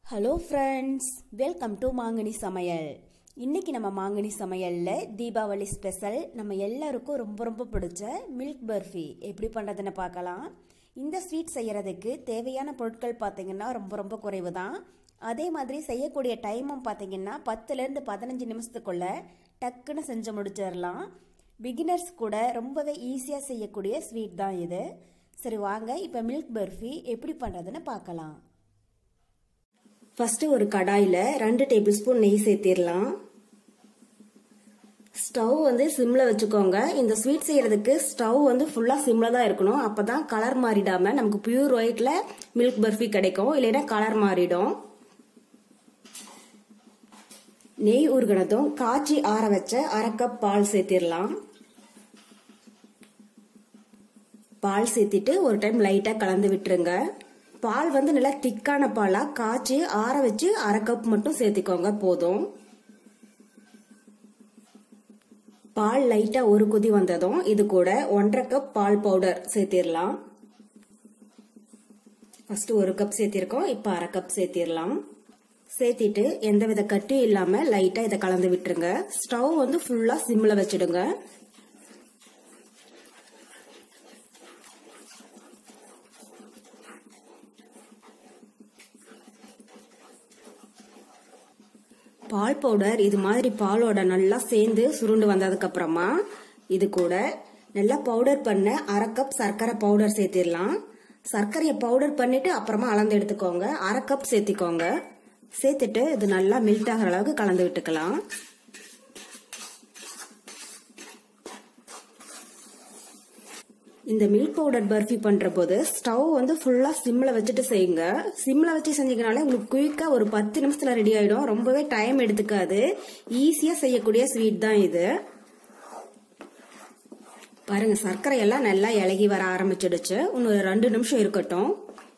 hello friends welcome to மாங்கனி சமையல் இன்னைக்கு நம்ம மாங்கனி சமையலில் தீபாவளி ஸ்பெஷல் நம்ம எல்லாருக்கும் ரொம்ப ரொம்ப பிடிச்ச மில்க் பர்ஃபி எப்படி பண்ணுறதுன்னு பார்க்கலாம் இந்த ஸ்வீட் செய்கிறதுக்கு தேவையான பொருட்கள் பார்த்தீங்கன்னா ரொம்ப ரொம்ப குறைவு தான் அதே மாதிரி செய்யக்கூடிய டைமும் பார்த்தீங்கன்னா பத்துலேருந்து பதினஞ்சு நிமிஷத்துக்குள்ள டக்குன்னு செஞ்சு முடிச்சிடலாம் பிகினர்ஸ் கூட ரொம்பவே ஈஸியாக செய்யக்கூடிய ஸ்வீட் தான் இது சரி வாங்க இப்போ மில்க் பர்ஃபி எப்படி பண்ணுறதுன்னு பார்க்கலாம் ஃபஸ்ட்டு ஒரு கடாயில் ரெண்டு டேபிள் ஸ்பூன் நெய் சேர்த்திடலாம் ஸ்டவ் வந்து சிம்மில் வச்சுக்கோங்க இந்த ஸ்வீட் செய்கிறதுக்கு ஸ்டவ் வந்து ஃபுல்லாக சிம்மில் தான் இருக்கணும் அப்போ தான் கலர் மாறிடாமல் நமக்கு பியூர் ஒயிட்டில் மில்க் பர்ஃபி கிடைக்கும் இல்லைன்னா கலர் மாறிடும் நெய் உருகினதும் காய்ச்சி ஆற வச்ச அரை கப் பால் சேர்த்திடலாம் பால் சேர்த்திட்டு ஒரு டைம் லைட்டாக கலந்து விட்டுருங்க பால் வந்து நல்லா திக்கான பாலாக காய்ச்சி ஆற வச்சு அரை கப் மட்டும் சேர்த்திக்கோங்க போதும் பால் லைட்டாக ஒரு கொதி வந்ததும் இது கூட ஒன்றரை கப் பால் பவுடர் சேர்த்திடலாம் ஃபர்ஸ்ட் ஒரு கப் சேர்த்திருக்கோம் இப்போ அரை கப் சேர்த்திடலாம் சேர்த்திட்டு எந்தவித கட்டியும் இல்லாமல் லைட்டாக இதை கலந்து விட்டுருங்க ஸ்டவ் வந்து ஃபுல்லாக சிம்மில் வச்சிடுங்க பால் பவுடர் இது மாதிரி பாலோட நல்லா சேர்ந்து சுருண்டு வந்ததுக்கு அப்புறமா இது கூட நல்லா பவுடர் பண்ண அரை கப் சர்க்கரை பவுடர் சேர்த்திடலாம் சர்க்கரையை பவுடர் பண்ணிட்டு அப்புறமா அளந்து எடுத்துக்கோங்க அரை கப் சேர்த்திக்கோங்க சேர்த்துட்டு இது நல்லா மெல்ட் ஆகிற அளவுக்கு கலந்து விட்டுக்கலாம் இந்த மில்க் பவுடர் பர்ஃபி பண்ற போது ஸ்டவ் வந்து ஃபுல்லா சிம்ல வச்சுட்டு செய்யுங்க சிம்ல வச்சு செஞ்சீங்கனாலே உங்களுக்கு குயிக்கா ஒரு பத்து நிமிஷத்துல ரெடி ஆயிடும் ரொம்பவே டைம் எடுத்துக்காது ஈஸியா செய்யக்கூடிய ஸ்வீட் தான் இது பாருங்க சர்க்கரை எல்லாம் நல்லா இலகி வர ஆரம்பிச்சிடுச்சு இன்னொரு ரெண்டு நிமிஷம் இருக்கட்டும்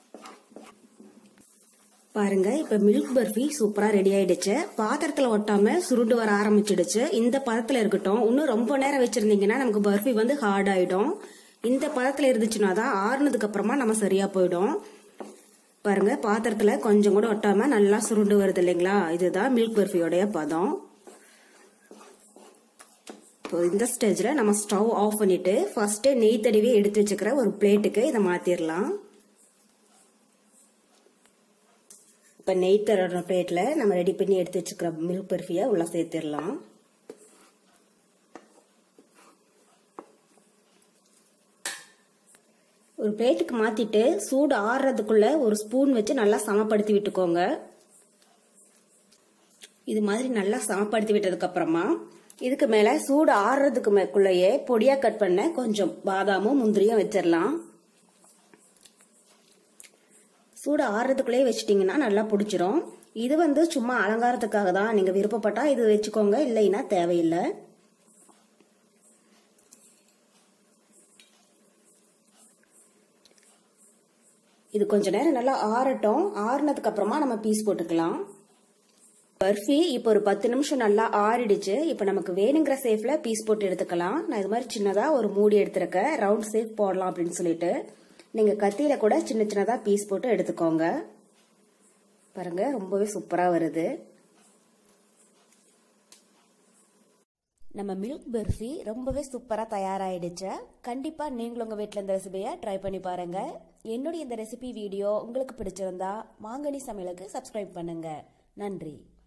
பாருங்க இப்ப மில்க் பர்ஃபி சூப்பரா ரெடி ஆயிடுச்சு பாத்திரத்துல ஒட்டாம சுருண்டு வர ஆரம்பிச்சிடுச்சு இந்த பதத்துல இருக்கட்டும் இன்னும் ரொம்ப நேரம் வச்சிருந்தீங்கன்னா நமக்கு பர்ஃபி வந்து ஹார்ட் ஆயிடும் இந்த பதத்துல இருந்துச்சுன்னா தான் ஆறுனதுக்கு அப்புறமா நம்ம சரியா போயிடும் பாருங்க பாத்திரத்துல கொஞ்சம் கூட ஒட்டாம நல்லா சுருண்டு வருது இல்லைங்களா இதுதான் மில்க் பர்ஃபியோடைய பதம் இப்போ இந்த ஸ்டேஜ்ல நம்ம ஸ்டவ் ஆஃப் பண்ணிட்டு ஃபர்ஸ்ட் நெய் தடவி எடுத்து வச்சுக்கிற ஒரு பிளேட்டுக்கு இதை மாத்திரலாம் இப்போ நெய் தர பிளேட்ல நம்ம ரெடி பண்ணி எடுத்து வச்சுக்கிற மில்க் பர்ஃபியை உள்ள சேர்த்திடலாம் ஒரு பிளேட்டுக்கு மாத்திட்டு சூடு ஆறுறதுக்குள்ள ஒரு ஸ்பூன் வச்சு நல்லா சமப்படுத்தி விட்டுக்கோங்க இது மாதிரி நல்லா சமப்படுத்தி விட்டதுக்கு அப்புறமா இதுக்கு மேல சூடு ஆறுறதுக்கு மேற்குள்ளேயே பொடியா கட் பண்ண கொஞ்சம் பாதாமும் முந்திரியும் வச்சிடலாம் சூடு ஆறுறதுக்குள்ளேயே வச்சிட்டிங்கன்னா நல்லா பிடிச்சிரும் இது வந்து சும்மா அலங்காரத்துக்காக தான் நீங்க விருப்பப்பட்டா இது வச்சுக்கோங்க இல்லைன்னா தேவையில்லை இது கொஞ்ச நேரம் நல்லா ஆறட்டும் ஆறுனதுக்கு அப்புறமா நம்ம பீஸ் போட்டுக்கலாம் பர்ஃபி இப்போ ஒரு பத்து நிமிஷம் நல்லா ஆறிடுச்சு இப்போ நமக்கு வேணுங்கிற சேஃப்ல பீஸ் போட்டு எடுத்துக்கலாம் நான் இது மாதிரி சின்னதா ஒரு மூடி எடுத்திருக்கேன் ரவுண்ட் சேஃப் போடலாம் அப்படின்னு சொல்லிட்டு நீங்க கத்தியில கூட சின்ன சின்னதா பீஸ் போட்டு எடுத்துக்கோங்க பாருங்க ரொம்பவே சூப்பரா வருது நம்ம மில்க் பர்ஃபி ரொம்பவே சூப்பராக தயாராகிடுச்சு கண்டிப்பாக நீங்களும் உங்கள் வீட்டில் இந்த ரெசிபியை ட்ரை பண்ணி பாருங்கள் என்னுடைய இந்த ரெசிபி வீடியோ உங்களுக்கு பிடிச்சிருந்தா மாங்கனி சமையலுக்கு சப்ஸ்கிரைப் பண்ணுங்கள் நன்றி